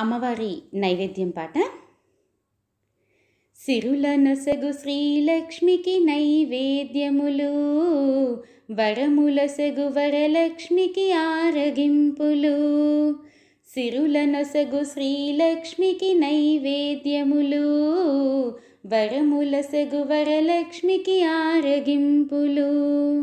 అమ్మవారి నైవేద్యం పాట సిరులనొసగు శ్రీలక్ష్మికి నైవేద్యములు వరములసగు వరలక్ష్మికి ఆరగింపులు సిరులనొసగు శ్రీలక్ష్మికి నైవేద్యములు వరములసగు వరలక్ష్మికి ఆరగింపులు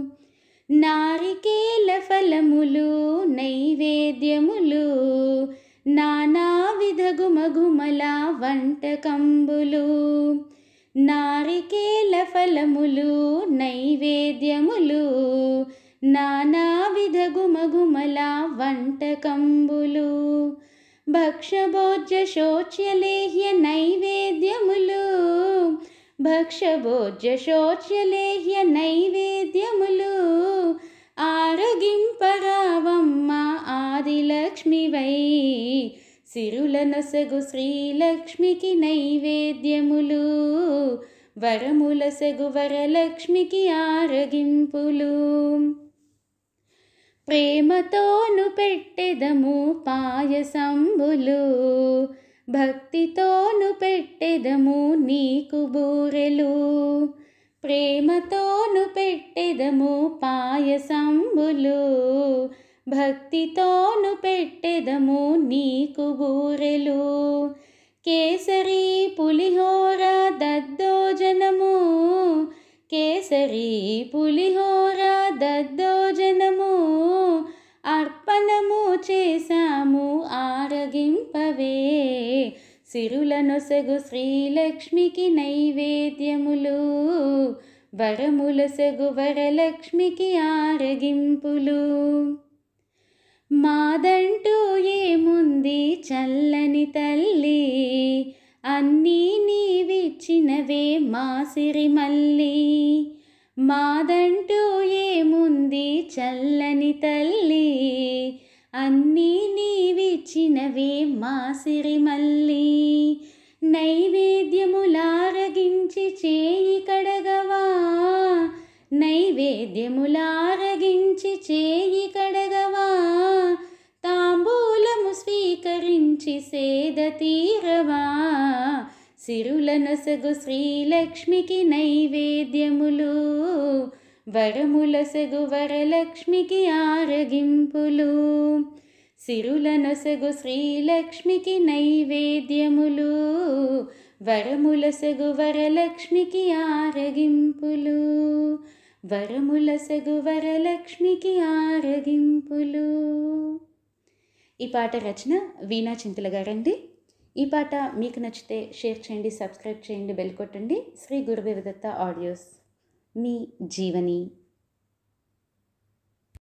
నారికేల ఫలములు నైవేద్యములు నానావిధ గుమగుమల వంటకంబులు నారికేల ఫలములు నైవేద్యములు నానావిధ గుమగుమల వంటకంబులు భక్షభోజ్య శోచ్యలేహ్య నైవేద్యములు భక్షభోజ్య శోచ్యలేహ్య నైవేద్యములు ఆరగింపరావమ్మ ఆదిలక్ష్మివై సిరులనొసగు శ్రీలక్ష్మికి నైవేద్యములు వరములసగు వరలక్ష్మికి ఆరగింపులు ప్రేమతోను పెట్టెదము పాయసంబులు భక్తితోను పెట్టెదము నీకు బూరెలు ప్రేమతోను పెట్టెదము పాయసంబులు భక్తితోను పెట్టెదము నీకు బూరెలు కేసరి పులిహోర దద్దోజనము కేసరి పులిహోర దద్దోజనము అర్పణము చేశాము ఆరగింపవే సిరులనొసగు శ్రీలక్ష్మికి నైవేద్యములు వరములసగు వరలక్ష్మికి ఆరగింపులు మాదంటూ ఏముంది చల్లని తల్లి అన్నీ నీవిచ్చినవే మా సిరిమల్లి మాదంటూ ఏముంది చల్లని తల్లి అన్నీ నీవిచ్చినవే మా సిరిమల్లి నైవేద్యములారగించి చేయి కడగవా నైవేద్యములారగించి చేయి కడగవా తాంబూలము స్వీకరించి సేద తీరవా సిరులనొసగు శ్రీలక్ష్మికి నైవేద్యములు వరములసగు వరలక్ష్మికి ఆరగింపులు సిరులనొసగు శ్రీలక్ష్మికి నైవేద్యములు వరములసగు వరలక్ష్మికి ఆరగింపులు వరములసగు వరలక్ష్మికి ఆరగింపులు ఈ పాట రచన వీణా చింతల గారండి ఈ పాట మీకు నచ్చితే షేర్ చేయండి సబ్స్క్రైబ్ చేయండి బెల్ కొట్టండి శ్రీ గురుదేవదత్త ఆడియోస్ మీ జీవని